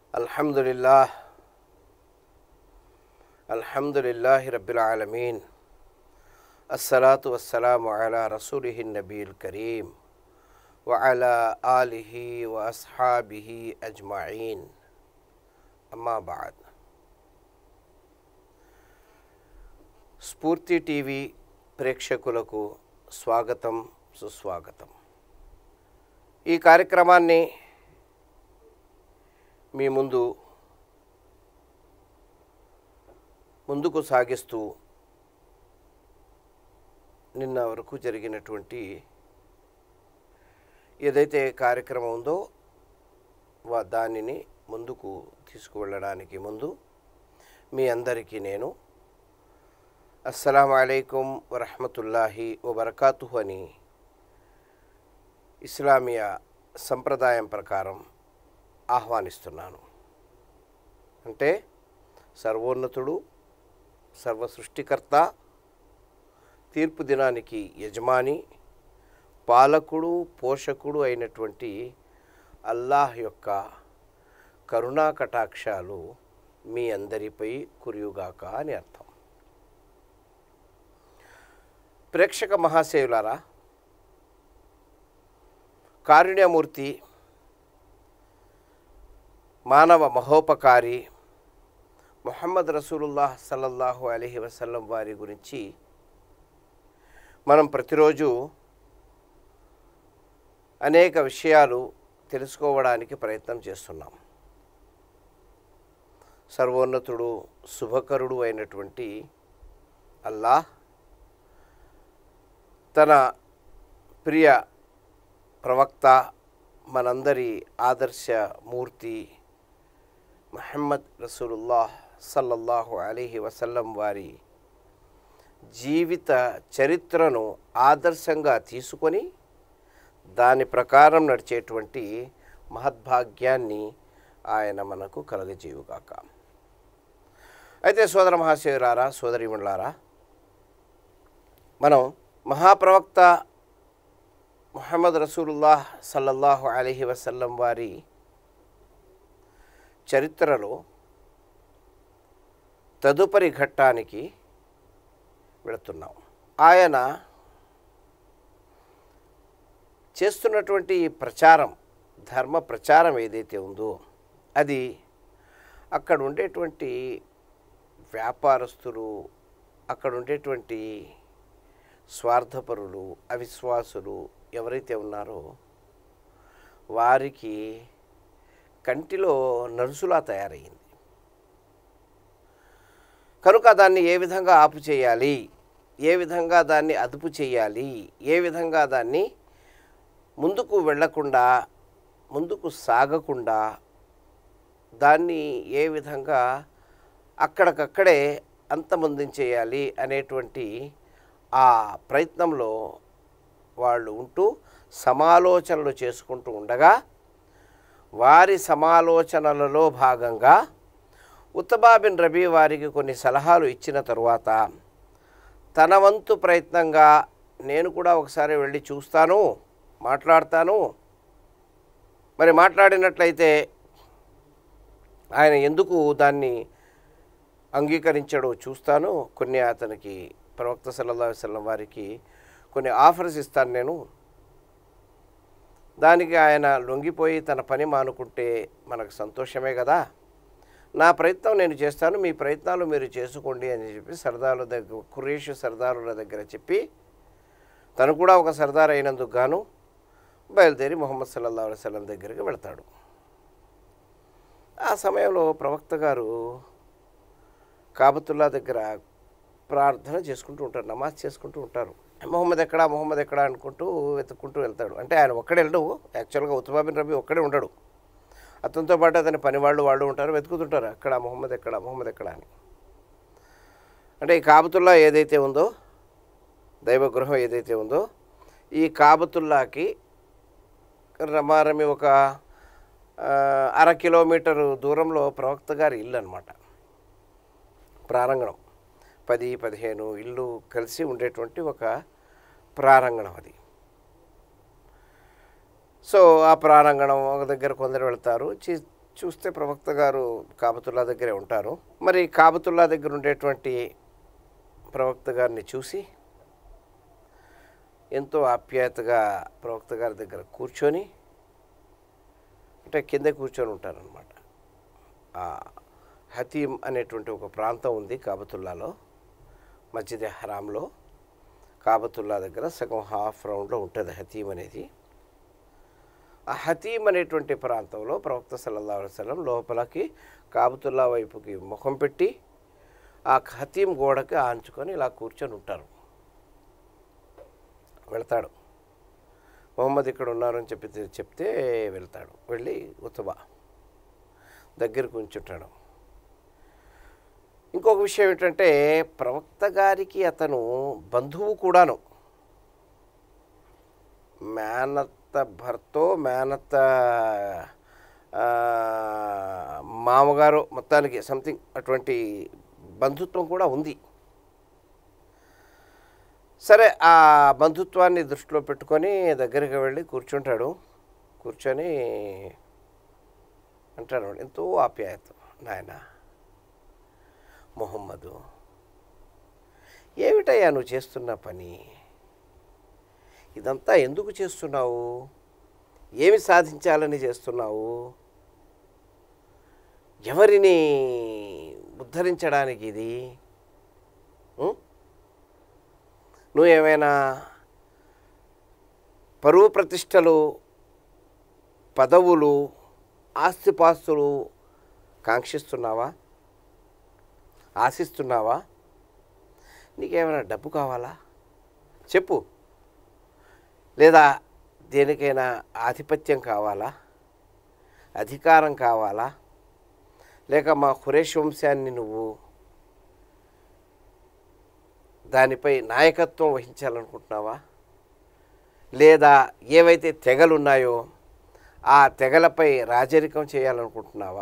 الحمد لله الحمد لله رب العالمين الصلاة والسلام على رسوله النبي الكريم وعلى آله وأصحابه أجمعين أما بعد స్ఫూర్తి టీవీ ప్రేక్షకులకు స్వాగతం సుస్వాగతం ఈ కార్యక్రమాన్ని మీ ముందు ముందుకు సాగిస్తూ నిన్న వరకు జరిగినటువంటి ఏదైతే కార్యక్రమం ఉందో వా దానిని ముందుకు తీసుకువెళ్ళడానికి ముందు మీ అందరికీ నేను అస్సలం అయికం వరహమతుల్లాహి వబర్కాతుహు అని ఇస్లామియా సంప్రదాయం ప్రకారం ఆహ్వానిస్తున్నాను అంటే సర్వోన్నతుడు సర్వ సృష్టికర్త తీర్పు దినానికి యజమాని పాలకుడు పోషకుడు అయినటువంటి అల్లాహ్ యొక్క కరుణా కటాక్షాలు మీ అందరిపై కురియుగాక అని అర్థం ప్రేక్షక మహాశయులారా కారుణ్యమూర్తి మానవ మహోపకారి ముహమ్మద్ రసూలుల్లాహ్ సల్లల్లాహు అలహి వసల్లం వారి గురించి మనం ప్రతిరోజు అనేక విషయాలు తెలుసుకోవడానికి ప్రయత్నం చేస్తున్నాం సర్వోన్నతుడు శుభకరుడు అయినటువంటి అల్లాహ్ తన ప్రియ ప్రవక్త మనందరి ఆదర్శ మూర్తి మహమ్మద్ రసూలుల్లాహ్ సల్లల్లాహు అలీహి వసల్లం వారి జీవిత చరిత్రను ఆదర్శంగా తీసుకొని దాని ప్రకారం నడిచేటువంటి మహద్భాగ్యాన్ని ఆయన మనకు కలగజేయుగాక అయితే సోదర మహాశివరారా సోదరిమణులారా మనం మహాప్రవక్త ముహమ్మద్ రసూలుల్లాహ్ సల్లల్లాహు అలీహి వసల్లం వారి చరిత్రలో తదుపరి ఘట్టానికి వెళుతున్నాం ఆయన చేస్తున్నటువంటి ఈ ప్రచారం ధర్మ ప్రచారం ఏదైతే ఉందో అది అక్కడ ఉండేటువంటి వ్యాపారస్తులు అక్కడ ఉండేటువంటి స్వార్థపరులు అవిశ్వాసులు ఎవరైతే ఉన్నారో వారికి కంటిలో నలుసులా తయారయ్యింది కనుక దాన్ని ఏ విధంగా ఆపు చేయాలి ఏ విధంగా దాన్ని అదుపు చేయాలి ఏ విధంగా దాన్ని ముందుకు వెళ్లకుండా ముందుకు సాగకుండా దాన్ని ఏ విధంగా అక్కడికక్కడే అంతమొందించేయాలి అనేటువంటి ఆ ప్రయత్నంలో వాళ్ళు ఉంటూ సమాలోచనలు చేసుకుంటూ ఉండగా వారి సమాలోచనలలో భాగంగా ఉత్తబాబిన్ రబీ వారికి కొన్ని సలహాలు ఇచ్చిన తరువాత తన వంతు ప్రయత్నంగా నేను కూడా ఒకసారి వెళ్ళి చూస్తాను మాట్లాడతాను మరి మాట్లాడినట్లయితే ఆయన ఎందుకు దాన్ని అంగీకరించడో చూస్తాను కొన్ని అతనికి ప్రవక్త సల్లల్లా వసల్లం వారికి కొన్ని ఆఫర్స్ ఇస్తాను నేను దానికి ఆయన లొంగిపోయి తన పని మానుకుంటే మనకు సంతోషమే కదా నా ప్రయత్నం నేను చేస్తాను మీ ప్రయత్నాలు మీరు చేసుకోండి అని చెప్పి సర్దారుల దగ్గర కురేషు సర్దారుల దగ్గర చెప్పి తను కూడా ఒక సర్దార్ అయినందుకు గాను బయలుదేరి మొహమ్మద్ సల్లల్లా వసలం దగ్గరికి వెళతాడు ఆ సమయంలో ప్రవక్త గారు కాబతుల్లా దగ్గర ప్రార్థన చేసుకుంటూ ఉంటారు నమాజ్ చేసుకుంటూ ఉంటారు మొహమ్మద్ ఎక్కడా మొహమ్మద్ ఎక్కడా అనుకుంటూ వెతుక్కుంటూ వెళ్తాడు అంటే ఆయన ఒక్కడే వెళ్ళడు యాక్చువల్గా ఉత్తబాబిన్ రబీ ఒక్కడే ఉండడు అతనితో పాటు అతని పని వాళ్ళు వాళ్ళు ఉంటారు వెతుకుతుంటారు అక్కడ మొహమ్మద్ ఎక్కడ మొహమ్మద్ ఎక్కడ అని అంటే ఈ కాబతుల్లా ఏదైతే ఉందో దైవగృహం ఏదైతే ఉందో ఈ కాబతుల్లాకి రమారమి ఒక అర కిలోమీటరు దూరంలో ప్రవక్త గారి ఇల్లు అనమాట ప్రారంగణం పది పదిహేను ఇల్లు కలిసి ఉండేటువంటి ఒక ప్రారంగణం అది సో ఆ ప్రారంగణం ఒక దగ్గర కొందరు వెళ్తారు చీ చూస్తే ప్రవక్త గారు కాబతుల్లా దగ్గరే ఉంటారు మరి కాబతుల్లా దగ్గర ఉండేటువంటి ప్రవక్త గారిని చూసి ఎంతో ఆప్యాయతగా ప్రవక్త గారి దగ్గర కూర్చొని అంటే కింద కూర్చొని ఉంటారనమాట ఆ హతీం అనేటువంటి ఒక ప్రాంతం ఉంది కాబతుల్లాలో మస్జిద్ హరాంలో కాబతుల్లా దగ్గర సగం హాఫ్ రౌండ్లో ఉంటుంది హతీం అనేది ఆ హతీం అనేటువంటి ప్రాంతంలో ప్రవక్త సల్లల్లా వసలం లోపలికి కాబతుల్లా వైపుకి ముఖం పెట్టి ఆ హతీం గోడకి ఆంచుకొని ఇలా కూర్చొని ఉంటారు వెళ్తాడు మొహమ్మద్ ఇక్కడ ఉన్నారని చెప్పి చెప్తే వెళ్తాడు వెళ్ళి ఉతబా దగ్గరకు ఉంచుంటాడు ఇంకొక విషయం ఏంటంటే ప్రవక్త గారికి అతను బంధువు కూడాను మేనత్త భర్తో మేనత్త ఆ, మామగారు మొత్తానికి సంథింగ్ అటువంటి బంధుత్వం కూడా ఉంది సరే ఆ బంధుత్వాన్ని దృష్టిలో పెట్టుకొని దగ్గరికి వెళ్ళి కూర్చుంటాడు కూర్చొని అంటాడు ఎంతో ఆప్యాయత నాయన మొహమ్మదు ఏమిటయ్యా నువ్వు చేస్తున్న పని ఇదంతా ఎందుకు చేస్తున్నావు ఏమి సాధించాలని చేస్తున్నావు ఎవరిని ఉద్ధరించడానికి ఇది ఉం? నువ్వు ఏమైనా పరువు ప్రతిష్టలు పదవులు ఆస్తిపాస్తులు కాంక్షిస్తున్నావా ఆశిస్తున్నావా నీకేమైనా డబ్బు కావాలా చెప్పు లేదా దేనికైనా ఆధిపత్యం కావాలా అధికారం కావాలా లేక మా ఖురేష్ వంశాన్ని నువ్వు దానిపై నాయకత్వం వహించాలనుకుంటున్నావా లేదా ఏవైతే తెగలు ఉన్నాయో ఆ తెగలపై రాజరికం చేయాలనుకుంటున్నావా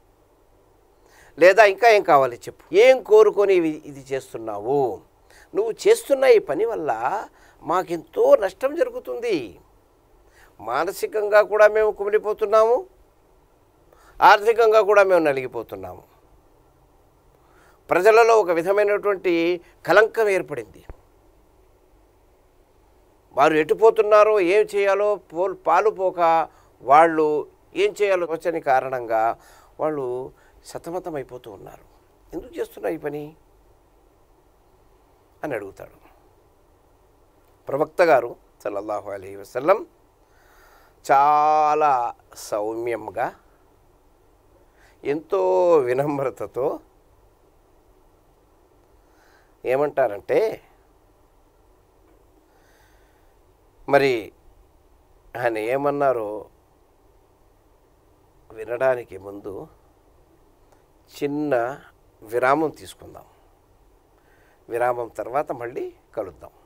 లేదా ఇంకా ఏం కావాలి చెప్పు ఏం కోరుకొని ఇవి- ఇది చేస్తున్నావు నువ్వు చేస్తున్న ఈ పని వల్ల మాకెంతో నష్టం జరుగుతుంది మానసికంగా కూడా మేము కుమిలిపోతున్నాము ఆర్థికంగా కూడా మేము నలిగిపోతున్నాము ప్రజలలో ఒక విధమైనటువంటి కలంకం ఏర్పడింది వారు ఎటుపోతున్నారో ఏం చేయాలో పో పాలుపోక వాళ్ళు ఏం చేయాలో వచ్చని కారణంగా వాళ్ళు సతమతం అయిపోతూ ఉన్నారు ఎందుకు చేస్తున్నా ఈ పని అని అడుగుతాడు ప్రవక్త గారు సల్లల్లాహు అలీ వసల్లం చాలా సౌమ్యంగా ఎంతో వినమ్రతతో ఏమంటారంటే మరి ఆయన ఏమన్నారో వినడానికి ముందు చిన్న విరామం తీసుకుందాం విరామం తర్వాత మళ్ళీ కలుద్దాం